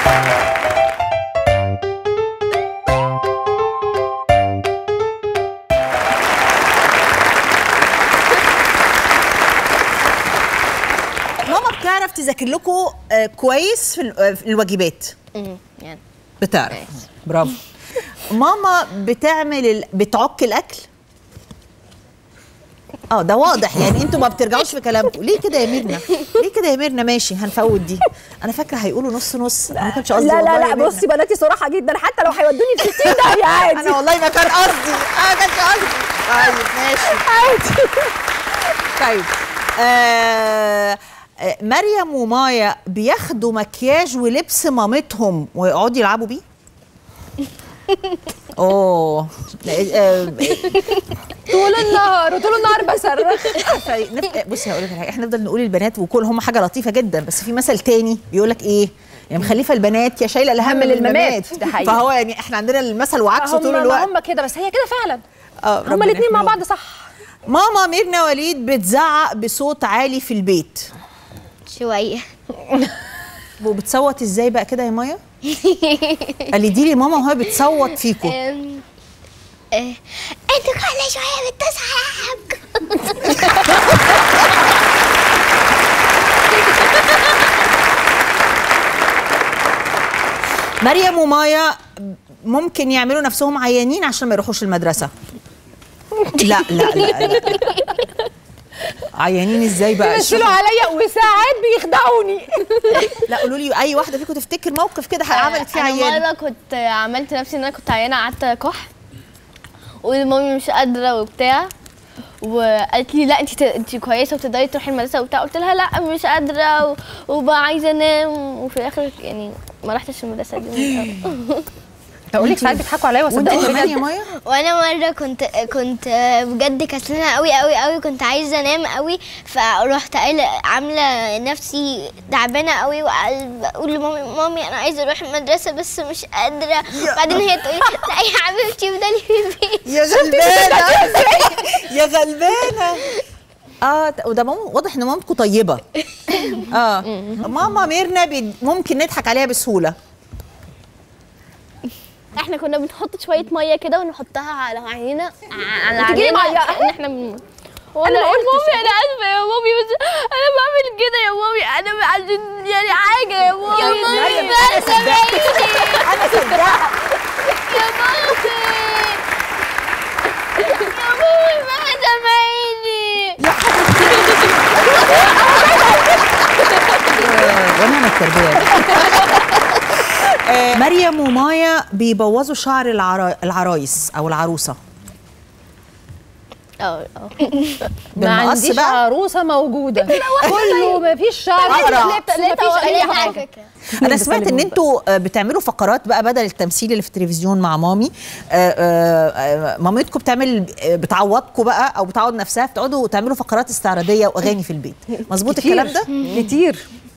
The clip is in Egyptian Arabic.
ماما بتعرف تذاكر لكم آه، كويس في ال- آه، في الواجبات يعني بتعرف برافو ماما بتعمل ال... بتعك الاكل اه ده واضح يعني انتوا ما بترجعوش في كلامكم ليه كده يا ميرنا ليه كده يا ميرنا ماشي هنفوت دي انا فاكره هيقولوا نص نص انا ما كانش قصدي لا والله لا يا لا ميرنا. بصي بناتي صراحه جدا حتى لو هيودوني في 60 داهيه عادي انا والله ما كان قصدي انا ما كانش قصدي طيب ماشي عادي طيب آه آه، مريم ومايا بياخدوا مكياج ولبس مامتهم ويقعدوا يلعبوا بيه اوه آه، طول النهار وطول النهار بصرخ طيب نف... بصي هقول لك على حاجه احنا نفضل نقول البنات وكل هم حاجه لطيفه جدا بس في مثل تاني بيقول لك ايه يعني مخلفه البنات يا شايله الهم هم للممات. ده حقيقي. فهو يعني احنا عندنا المثل وعكسه هم طول ما الوقت هم كده بس هي كده فعلا اه هما ربنا الاثنين مع يحميهم. بعض صح ماما ميرنا وليد بتزعق بصوت عالي في البيت شويه وبتصوت ازاي بقى كده يا مايا قال لي دي لي ماما وهي بتصوت فيكم أم، آه، انتوا كل شويه بتصحى مريم ومايا ممكن يعملوا نفسهم عيانين عشان ما يروحوش المدرسه لا لا لا, لا. عيانين ازاي بقى يمثلوا عليا وساعات بيخدعوني لا قولوا لي اي واحده فيكم تفتكر موقف كده عملت فيه انا عيان مره كنت عملت نفسي ان انا كنت عيانه قعدت كح ومامي مش قادره وبتاع وقالت لي لا انت انت كويسه وتقدري تروحي المدرسه وبتاع قلت لها لا مش قادره و- وبقى عايزه انام وفي الاخر يعني ما رحتش المدرسه دي بقول لك ساعات بيضحكوا عليا وانت وصدقوا كمان يا مايا وانا مره كنت كنت بجد كسلانه قوي قوي قوي كنت عايزه انام قوي فرحت قايله عامله نفسي تعبانه قوي وبقول لمامي مامي انا عايزه اروح المدرسه بس مش قادره بعدين هي تقول لا يا حبيبتي افضلي في البيت يا غلبانه يا غلبانه اه وده ماما واضح ان مامتكم طيبه اه ماما ميرنا بي- ممكن نضحك عليها بسهوله احنا كنا بنحط شويه ميه كده ونحطها على عينينا على وتجيبي عينينا مية. ان احنا بنموت وانا ما اقول قلتش. مامي انا اسفه يا مامي بس انا بعمل كده يا مامي انا عشان يعني حاجه يا مامي يا مامي بقى سامحيني انا صدقها يا مامي يا مامي بقى سامحيني وانا انا التربيه آه، مريم ومايا بيبوظوا شعر العرا... العرايس او العروسه اه اه ما بالمقص عنديش بقى؟ عروسه موجوده كله ما فيش شعر أقرع. ما فيش اي حاجه انا سمعت ان انتوا آه، بتعملوا فقرات بقى بدل التمثيل اللي في التلفزيون مع مامي آه، آه، آه، مامتكم بتعمل آه، بتعوضكم بقى او بتعوض نفسها بتقعدوا تعملوا فقرات استعراضيه واغاني في البيت مظبوط الكلام ده كتير